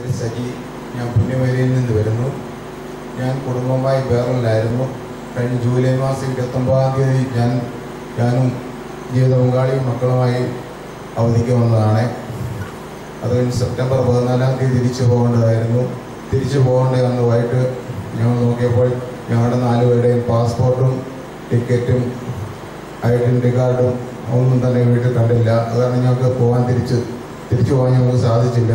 പേര് സജി ഞാൻ പുണ്യമേരിയിൽ നിന്ന് വരുന്നു ഞാൻ കുടുംബമായി ബേറലിലായിരുന്നു കഴിഞ്ഞ ജൂലൈ മാസം ഇരുപത്തൊമ്പതാം തീയതി ഞാൻ ഞാനും ജീവിത പങ്കാളിയും മക്കളുമായി അവധിക്ക് വന്നതാണ് അത് കഴിഞ്ഞ് സെപ്റ്റംബർ പതിനാലാം തീയതി തിരിച്ചു പോകേണ്ടതായിരുന്നു തിരിച്ചു പോകേണ്ട അന്ന് വൈകിട്ട് ഞങ്ങൾ നോക്കിയപ്പോൾ ഞങ്ങളുടെ നാലുപേരുടെയും പാസ്പോർട്ടും ടിക്കറ്റും ഐഡൻറ്റി കാർഡും ഒന്നും തന്നെ വീട്ടിൽ കണ്ടില്ല അത് കാരണം ഞങ്ങൾക്ക് പോകാൻ തിരിച്ച് തിരിച്ചു പോകാൻ ഞങ്ങൾക്ക് സാധിച്ചില്ല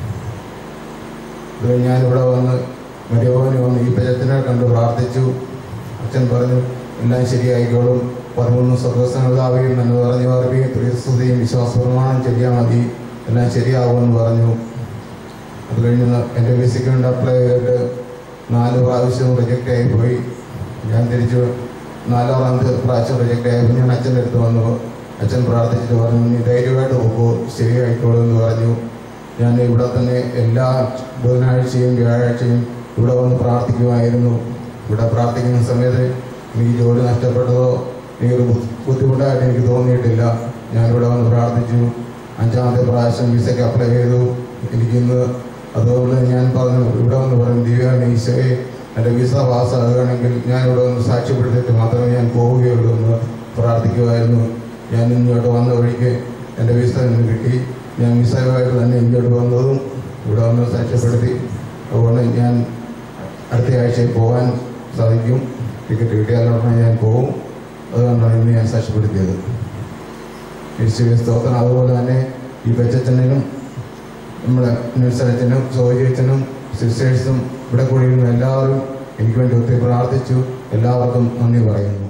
ഇത് കഴിഞ്ഞ് ഞാനിവിടെ വന്ന് മരിയഭവന് വന്ന് ഈ പചത്തിനെ കണ്ട് പ്രാർത്ഥിച്ചു അച്ഛൻ പറഞ്ഞു എല്ലാം ശരിയായിക്കോളും പതിമൂന്ന് സ്വർഗസ്വതാവുകയും എന്ന് പറഞ്ഞു പറയുകയും ത്രിസ്തുതിയും വിശ്വാസപ്രമാണം ചെയ്യാൻ മതി എല്ലാം ശരിയാകുമെന്ന് പറഞ്ഞു അത് കഴിഞ്ഞ് എൻ്റെ വിസയ്ക്ക് വേണ്ടി അപ്ലൈ ചെയ്തിട്ട് നാല് പ്രാവശ്യം റിജക്റ്റ് ആയിപ്പോയി ഞാൻ തിരിച്ചു നാലാമത്തെ പ്രാവശ്യം റിജക്റ്റ് ആയപ്പോൾ ഞാൻ അച്ഛൻ്റെ അടുത്ത് വന്നു അച്ഛൻ പ്രാർത്ഥിച്ചിട്ട് പറഞ്ഞു നീ ധൈര്യമായിട്ട് പോകുമോ ശരിയായിക്കോളൂ എന്ന് പറഞ്ഞു ഞാൻ ഇവിടെ തന്നെ എല്ലാ ബുധനാഴ്ചയും വ്യാഴാഴ്ചയും ഇവിടെ വന്ന് പ്രാർത്ഥിക്കുമായിരുന്നു ഇവിടെ പ്രാർത്ഥിക്കുന്ന സമയത്ത് എനിക്ക് ജോലി നഷ്ടപ്പെട്ടതോ എനിക്കൊരു ബുദ്ധി- ബുദ്ധിമുട്ടായിട്ട് എനിക്ക് തോന്നിയിട്ടില്ല ഞാനിവിടെ വന്ന് പ്രാർത്ഥിച്ചു അഞ്ചാമത്തെ പ്രാവശ്യം വിസയ്ക്ക് അപ്ലൈ ചെയ്തു എനിക്കിന്ന് അതുകൊണ്ട് ഞാൻ പറഞ്ഞു ഇവിടെ വന്ന് പറഞ്ഞു ദിവ്യ ഈശോയെ എൻ്റെ വിസ പാസ്സാകുകയാണെങ്കിൽ ഞാൻ ഇവിടെ വന്ന് സാക്ഷ്യപ്പെടുത്തിയിട്ട് മാത്രമേ ഞാൻ പോവുകയുള്ളൂ എന്ന് പ്രാർത്ഥിക്കുമായിരുന്നു ഞാൻ ഇങ്ങോട്ട് വന്ന വഴിക്ക് എൻ്റെ വിസ ഇന്ന് കിട്ടി ഞാൻ വിസയുമായിട്ട് തന്നെ ഇങ്ങോട്ട് വന്നതും ഇവിടെ വന്ന് സാക്ഷ്യപ്പെടുത്തി അതുകൊണ്ട് ഞാൻ അടുത്ത ആഴ്ചയിൽ പോകാൻ സാധിക്കും ടിക്കറ്റ് കിട്ടിയാലുടനെ ഞാൻ പോകും അതുകൊണ്ടാണ് ഇന്ന് ഞാൻ സാക്ഷ്യപ്പെടുത്തിയത് യേശുവെ സ്തോത്രം അതുപോലെ തന്നെ ഈ ബച്ചച്ചനും നമ്മുടെ നഴ്സറച്ചനും സോജിയച്ചനും സിസ്റ്റേഴ്സും ഇവിടെ കൂടിയിരുന്ന എല്ലാവരും എനിക്ക് വേണ്ടി ഒത്തിരി പ്രാർത്ഥിച്ചു എല്ലാവർക്കും നന്ദി പറയുന്നു